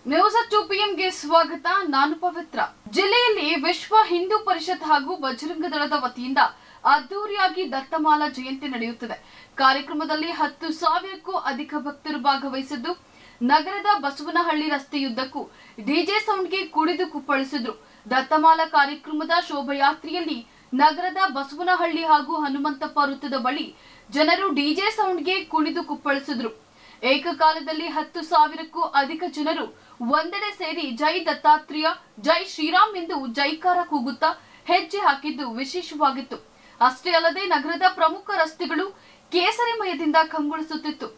news to ಪಿಎಂಗೆ ಸ್ವಾಗತ ನಾನು ಪವಿತ್ರ ಜಿಲ್ಲೆಯಲ್ಲಿ ವಿಶ್ವ ಹಿಂದೂ ಪರಿಷತ್ ಹಾಗೂ ಬಜರಂಗ ದಳದ ವತಿಯಿಂದ ಅದ್ದೂರಿಯಾಗಿ ದತ್ತಮಾಲ ಜಯಂತಿ ನಡೆಯುತ್ತದೆ ಕಾರ್ಯಕ್ರಮದಲ್ಲಿ ಹತ್ತು ಸಾವಿರಕ್ಕೂ ಅಧಿಕ ಭಕ್ತರು ಭಾಗವಹಿಸಿದ್ದು ನಗರದ ಬಸವನಹಳ್ಳಿ ರಸ್ತೆಯುದ್ದಕ್ಕೂ ಡಿಜೆ ಸೌಂಡ್ಗೆ ಕುಡಿದು ಕುಪ್ಪಳಿಸಿದ್ರು ದತ್ತಮಾಲ ಕಾರ್ಯಕ್ರಮದ ಶೋಭಯಾತ್ರೆಯಲ್ಲಿ ನಗರದ ಬಸವನಹಳ್ಳಿ ಹಾಗೂ ಹನುಮಂತಪ್ಪ ವೃತ್ತದ ಬಳಿ ಜನರು ಡಿಜೆ ಸೌಂಡ್ಗೆ ಕುಣಿದು ಕುಪ್ಪಳಿಸಿದ್ರು ಏಕಕಾಲದಲ್ಲಿ ಹತ್ತು ಸಾವಿರಕ್ಕೂ ಅಧಿಕ ಜನರು ಒಂದೆಡೆ ಸೇರಿ ಜೈ ದತ್ತಾತ್ರೇಯ ಜೈ ಶ್ರೀರಾಮ್ ಎಂದು ಜೈಕಾರ ಕೂಗುತ್ತಾ ಹೆಜ್ಜೆ ಹಾಕಿದ್ದು ವಿಶೇಷವಾಗಿತ್ತು ಅಷ್ಟೇ ಅಲ್ಲದೆ ನಗರದ ಪ್ರಮುಖ ರಸ್ತೆಗಳು ಕೇಸರಿಮಯದಿಂದ ಕಂಗೊಳಿಸುತ್ತಿತ್ತು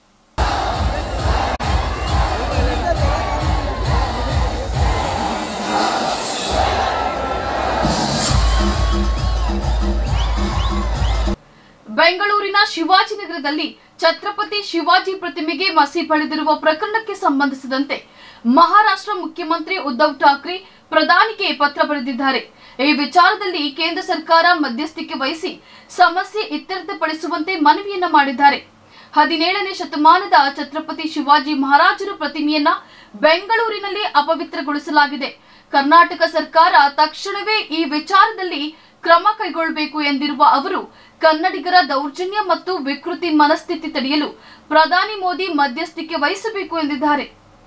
ಬೆಂಗಳೂರಿನ ಶಿವಾಜಿನಗರದಲ್ಲಿ ಛತ್ರಪತಿ ಶಿವಾಜಿ ಪ್ರತಿಮೆಗೆ ಮಸಿ ಬಳಿದಿರುವ ಪ್ರಕರಣಕ್ಕೆ ಸಂಬಂಧಿಸಿದಂತೆ ಮಹಾರಾಷ್ಟ್ರ ಮುಖ್ಯಮಂತ್ರಿ ಉದ್ಧವ್ ಠಾಕ್ರೆ ಪ್ರಧಾನಿಗೆ ಪತ್ರ ಬರೆದಿದ್ದಾರೆ ಈ ವಿಚಾರದಲ್ಲಿ ಕೇಂದ್ರ ಸರ್ಕಾರ ಮಧ್ಯಸ್ಥಿಕೆ ವಹಿಸಿ ಸಮಸ್ಯೆ ಇತ್ಯರ್ಥಪಡಿಸುವಂತೆ ಮನವಿಯನ್ನ ಮಾಡಿದ್ದಾರೆ ಹದಿನೇಳನೇ ಶತಮಾನದ ಛತ್ರಪತಿ ಶಿವಾಜಿ ಮಹಾರಾಜರು ಪ್ರತಿಮೆಯನ್ನ ಬೆಂಗಳೂರಿನಲ್ಲಿ ಅಪವಿತ್ರಗೊಳಿಸಲಾಗಿದೆ ಕರ್ನಾಟಕ ಸರ್ಕಾರ ತಕ್ಷಣವೇ ಈ ವಿಚಾರದಲ್ಲಿ ಕ್ರಮ ಕೈಗೊಳ್ಳಬೇಕು ಎಂದಿರುವ ಅವರು ಕನ್ನಡಿಗರ ದೌರ್ಜನ್ಯ ಮತ್ತು ವಿಕೃತಿ ಮನಸ್ಥಿತಿ ತಡೆಯಲು ಪ್ರಧಾನಿ ಮೋದಿ ಮಧ್ಯಸ್ಥಿಕೆ ವಹಿಸಬೇಕು ಎಂದಿದ್ದಾರೆ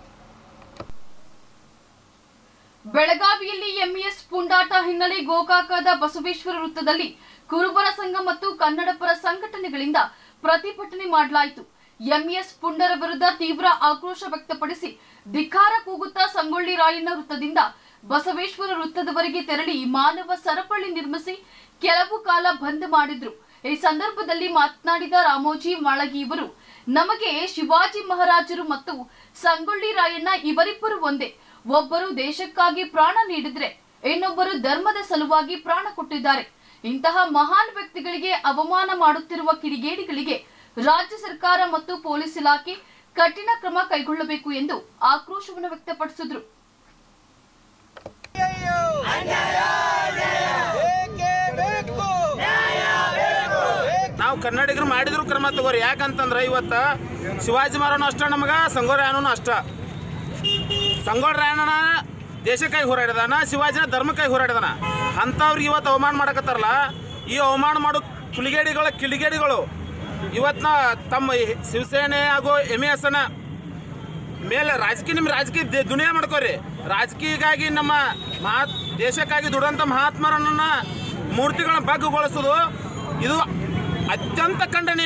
ಬೆಳಗಾವಿಯಲ್ಲಿ ಎಂಇಎಸ್ ಪುಂಡಾಟ ಹಿನ್ನೆಲೆ ಗೋಕಾಕದ ಬಸವೇಶ್ವರ ವೃತ್ತದಲ್ಲಿ ಕುರುಬರ ಸಂಘ ಮತ್ತು ಕನ್ನಡ ಪರ ಸಂಘಟನೆಗಳಿಂದ ಪ್ರತಿಭಟನೆ ಮಾಡಲಾಯಿತು ಎಂಇಎಸ್ ಪುಂಡರ ವಿರುದ್ಧ ತೀವ್ರ ಆಕ್ರೋಶ ವ್ಯಕ್ತಪಡಿಸಿ ಧಿಕ್ಕಾರ ಕೂಗುತ್ತಾ ಸಂಗೊಳ್ಳಿ ರಾಯಣ್ಣ ವೃತ್ತದಿಂದ ಬಸವೇಶ್ವರ ವೃತ್ತದವರೆಗೆ ತೆರಳಿ ಮಾನವ ಸರಪಳಿ ನಿರ್ಮಿಸಿ ಕೆಲವು ಕಾಲ ಬಂದ್ ಮಾಡಿದ್ರು ಈ ಸಂದರ್ಭದಲ್ಲಿ ಮಾತನಾಡಿದ ರಾಮೋಜಿ ಮಾಳಗಿ ಇವರು ನಮಗೆ ಶಿವಾಜಿ ಮಹಾರಾಜರು ಮತ್ತು ಸಂಗೊಳ್ಳಿ ರಾಯಣ್ಣ ಇವರಿಬ್ಬರು ಒಂದೇ ಒಬ್ಬರು ದೇಶಕ್ಕಾಗಿ ಪ್ರಾಣ ನೀಡಿದ್ರೆ ಇನ್ನೊಬ್ಬರು ಧರ್ಮದ ಸಲುವಾಗಿ ಪ್ರಾಣ ಕೊಟ್ಟಿದ್ದಾರೆ ಇಂತಹ ಮಹಾನ್ ವ್ಯಕ್ತಿಗಳಿಗೆ ಅವಮಾನ ಮಾಡುತ್ತಿರುವ ಕಿಡಿಗೇಡಿಗಳಿಗೆ ರಾಜ್ಯ ಸರ್ಕಾರ ಮತ್ತು ಪೊಲೀಸ್ ಇಲಾಖೆ ಕಠಿಣ ಕ್ರಮ ಕೈಗೊಳ್ಳಬೇಕು ಎಂದು ಆಕ್ರೋಶವನ್ನು ವ್ಯಕ್ತಪಡಿಸಿದ್ರು ಬೇಕೇ ಬೇಕು ನಾವು ಕನ್ನಡಿಗರು ಮಾಡಿದ್ರು ಕ್ರಮ ತಗೋರಿ ಯಾಕಂತಂದ್ರೆ ಇವತ್ತು ಶಿವಾಜಿ ಮಹಾರಾಜನು ಅಷ್ಟ ನಮಗೆ ಸಂಗೊಳ್ಳಿ ರಾಯಣ್ಣನು ಅಷ್ಟ ಸಂಗೊಳ್ಳಿ ರಾಯಣ್ಣನ ದೇಶಕ್ಕಾಗಿ ಹೋರಾಡಿದಾನ ಶಿವಾಜಿನ ಧರ್ಮಕ್ಕಾಗಿ ಹೋರಾಡಿದಾನ ಅಂಥವ್ರಿಗೆ ಇವತ್ತು ಅವಮಾನ ಮಾಡಕತ್ತಾರಲ್ಲ ಈ ಅವಮಾನ ಮಾಡೋ ಕುಲಿಗೇಡಿಗಳ ಕಿಡಿಗೇಡಿಗಳು ಇವತ್ತಿನ ತಮ್ಮ ಈ ಶಿವಸೇನೆ ಹಾಗೂ ಎಮ್ ಎಸ್ ಅನ್ನ ಮೇಲೆ ರಾಜಕೀಯ ನಿಮ್ಮ ರಾಜಕೀಯ ದೇ- ದುನಿಯಾ ಮಾಡ್ಕೋರಿ ರಾಜಕೀಯಕ್ಕಾಗಿ ನಮ್ಮ ಮಹಾ ದೇಶಕ್ಕಾಗಿ ದುಡಿದಂಥ ಮಹಾತ್ಮರನ್ನ ಮೂರ್ತಿಗಳನ್ನ ಬಗ್ಗುಗೊಳಿಸೋದು ಇದು ಅತ್ಯಂತ ಖಂಡನೀಯ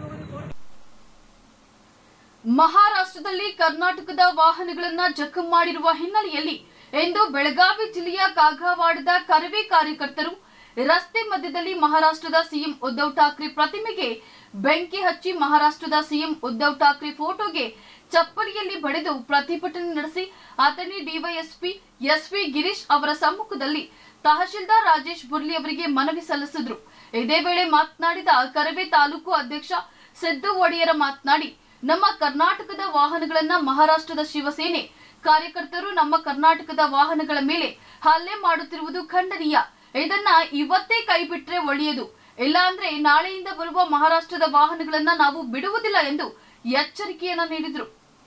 ಮಹಾರಾಷ್ಟ್ರದಲ್ಲಿ ಕರ್ನಾಟಕದ ವಾಹನಗಳನ್ನ ಜಖಂ ಮಾಡಿರುವ ಹಿನ್ನೆಲೆಯಲ್ಲಿ ಇಂದು ಬೆಳಗಾವಿ ಜಿಲ್ಲೆಯ ಕಾಗವಾಡದ ಕರವೇ ಕಾರ್ಯಕರ್ತರು ರಸ್ತೆ ಮಧ್ಯದಲ್ಲಿ ಮಹಾರಾಷ್ಟ್ರದ ಸಿಎಂ ಉದ್ಧವ್ ಠಾಕ್ರೆ ಪ್ರತಿಮೆಗೆ ಬೆಂಕಿ ಹಚ್ಚಿ ಮಹಾರಾಷ್ಟ್ರದ ಸಿಎಂ ಉದ್ಧವ್ ಠಾಕ್ರೆ ಫೋಟೋಗೆ ಚಪ್ಪಲಿಯಲ್ಲಿ ಬಡಿದು ಪ್ರತಿಭಟನೆ ನಡೆಸಿ ಅಥಣಿ ಡಿವೈಎಸ್ಪಿ ಎಸ್ವಿ ಗಿರೀಶ್ ಅವರ ಸಮ್ಮುಖದಲ್ಲಿ ತಹಶೀಲ್ದಾರ್ ರಾಜೇಶ್ ಬುರ್ಲಿ ಅವರಿಗೆ ಮನವಿ ಸಲ್ಲಿಸಿದ್ರು ಇದೇ ವೇಳೆ ಮಾತನಾಡಿದ ಕರವೇ ತಾಲೂಕು ಅಧ್ಯಕ್ಷ ಸಿದ್ದು ಒಡೆಯರ ಮಾತನಾಡಿ ನಮ್ಮ ಕರ್ನಾಟಕದ ವಾಹನಗಳನ್ನ ಮಹಾರಾಷ್ಟ್ರದ ಶಿವಸೇನೆ ಕಾರ್ಯಕರ್ತರು ನಮ್ಮ ಕರ್ನಾಟಕದ ವಾಹನಗಳ ಮೇಲೆ ಹಲ್ಲೆ ಮಾಡುತ್ತಿರುವುದು ಖಂಡನೀಯ ಇದನ್ನ ಇವತ್ತೇ ಕೈಬಿಟ್ರೆ ಒಳ್ಳೆಯದು ಇಲ್ಲಾಂದ್ರೆ ನಾಳೆಯಿಂದ ಬರುವ ಮಹಾರಾಷ್ಟ್ರದ ವಾಹನಗಳನ್ನ ನಾವು ಬಿಡುವುದಿಲ್ಲ ಎಂದು ಎಚ್ಚರಿಕೆಯನ್ನ ನೀಡಿದ್ರು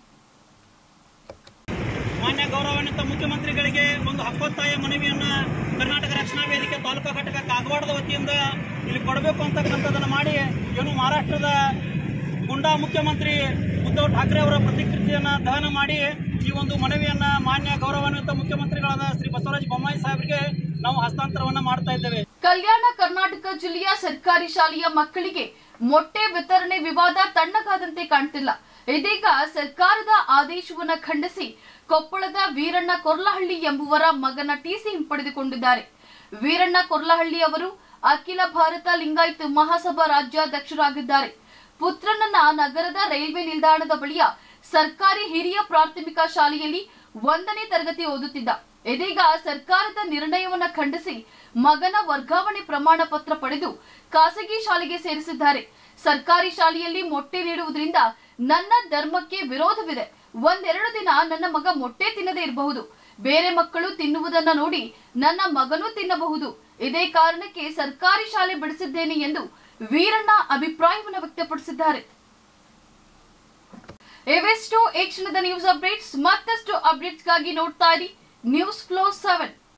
ಮಾನ್ಯ ಗೌರವಾನ್ವಿತ ಮುಖ್ಯಮಂತ್ರಿಗಳಿಗೆ ಒಂದು ಹಕ್ಕೊತ್ತಾಯ ಮನವಿಯನ್ನ ಕರ್ನಾಟಕ ರಕ್ಷಣಾ ವೇದಿಕೆ ತಾಲೂಕಾ ಘಟಕ ಕಾಗವಾಡದ ವತಿಯಿಂದ ಇಲ್ಲಿ ಕೊಡಬೇಕು ಅಂತಕ್ಕಂಥದ್ದನ್ನು ಮಾಡಿ ಏನು ಮಹಾರಾಷ್ಟ್ರದ ಗುಂಡಾ ಮುಖ್ಯಮಂತ್ರಿ ಉದ್ಧವ್ ಠಾಕ್ರೆ ಅವರ ಪ್ರತಿಕೃತಿಯನ್ನ ದಹನ ಮಾಡಿ ಈ ಒಂದು ಮನವಿಯನ್ನ ಮಾನ್ಯ ಗೌರವಾನ್ವಿತ ಮುಖ್ಯಮಂತ್ರಿಗಳಾದ ಶ್ರೀ ಬಸವರಾಜ ಬೊಮ್ಮಾಯಿ ಸಾಹೇಬರಿಗೆ ನಾವು ಹಸ್ತಾಂತರವನ್ನ ಮಾಡ್ತಾ ಇದ್ದೇವೆ ಕಲ್ಯಾಣ ಕರ್ನಾಟಕ ಜಿಲ್ಲೆಯ ಸರ್ಕಾರಿ ಶಾಲೆಯ ಮಕ್ಕಳಿಗೆ ಮೊಟ್ಟೆ ವಿತರಣೆ ವಿವಾದ ತಣ್ಣಗಾದಂತೆ ಕಾಣ್ತಿಲ್ಲ ಇದೀಗ ಸರ್ಕಾರದ ಆದೇಶವನ್ನ ಖಂಡಿಸಿ ಕೊಪ್ಪಳದ ವೀರಣ್ಣ ಕೊರ್ಲಹಳ್ಳಿ ಎಂಬುವರ ಮಗನ ಟಿಸಿ ಹಿಂಪಡೆದುಕೊಂಡಿದ್ದಾರೆ ವೀರಣ್ಣ ಕೊರ್ಲಹಳ್ಳಿ ಅವರು ಅಖಿಲ ಭಾರತ ಲಿಂಗಾಯತ್ ಮಹಾಸಭಾ ರಾಜ್ಯಾಧ್ಯಕ್ಷರಾಗಿದ್ದಾರೆ ಪುತ್ರನನ್ನ ನಗರದ ರೈಲ್ವೆ ನಿಲ್ದಾಣದ ಬಳಿಯ ಸರ್ಕಾರಿ ಹಿರಿಯ ಪ್ರಾಥಮಿಕ ಶಾಲೆಯಲ್ಲಿ ಒಂದನೇ ತರಗತಿ ಓದುತ್ತಿದ್ದ ಇದೀಗ ಸರ್ಕಾರದ ನಿರ್ಣಯವನ್ನ ಖಂಡಿಸಿ ಮಗನ ವರ್ಗಾವಣೆ ಪ್ರಮಾಣ ಪತ್ರ ಪಡೆದು ಖಾಸಗಿ ಶಾಲೆಗೆ ಸೇರಿಸಿದ್ದಾರೆ ಸರ್ಕಾರಿ ಶಾಲೆಯಲ್ಲಿ ಮೊಟ್ಟೆ ನೀಡುವುದರಿಂದ ನನ್ನ ಧರ್ಮಕ್ಕೆ ವಿರೋಧವಿದೆ ಒಂದೆರಡು ದಿನ ನನ್ನ ಮಗ ಮೊಟ್ಟೆ ತಿನ್ನದೇ ಇರಬಹುದು ಬೇರೆ ಮಕ್ಕಳು ತಿನ್ನುವುದನ್ನ ನೋಡಿ ನನ್ನ ಮಗನೂ ತಿನ್ನಬಹುದು ಇದೇ ಕಾರಣಕ್ಕೆ ಸರ್ಕಾರಿ ಶಾಲೆ ಬಿಡಿಸಿದ್ದೇನೆ ಎಂದು ವೀರಣ್ಣ ಅಭಿಪ್ರಾಯವನ್ನು ವ್ಯಕ್ತಪಡಿಸಿದ್ದಾರೆ ಇವೆಷ್ಟು ಈ ಕ್ಷಣದ ನ್ಯೂಸ್ ಅಪ್ಡೇಟ್ಸ್ ಮತ್ತಷ್ಟು ಅಪ್ಡೇಟ್ಸ್ಗಾಗಿ ನೋಡ್ತಾ ಇರಿ ನ್ಯೂಸ್ ಫ್ಲೋ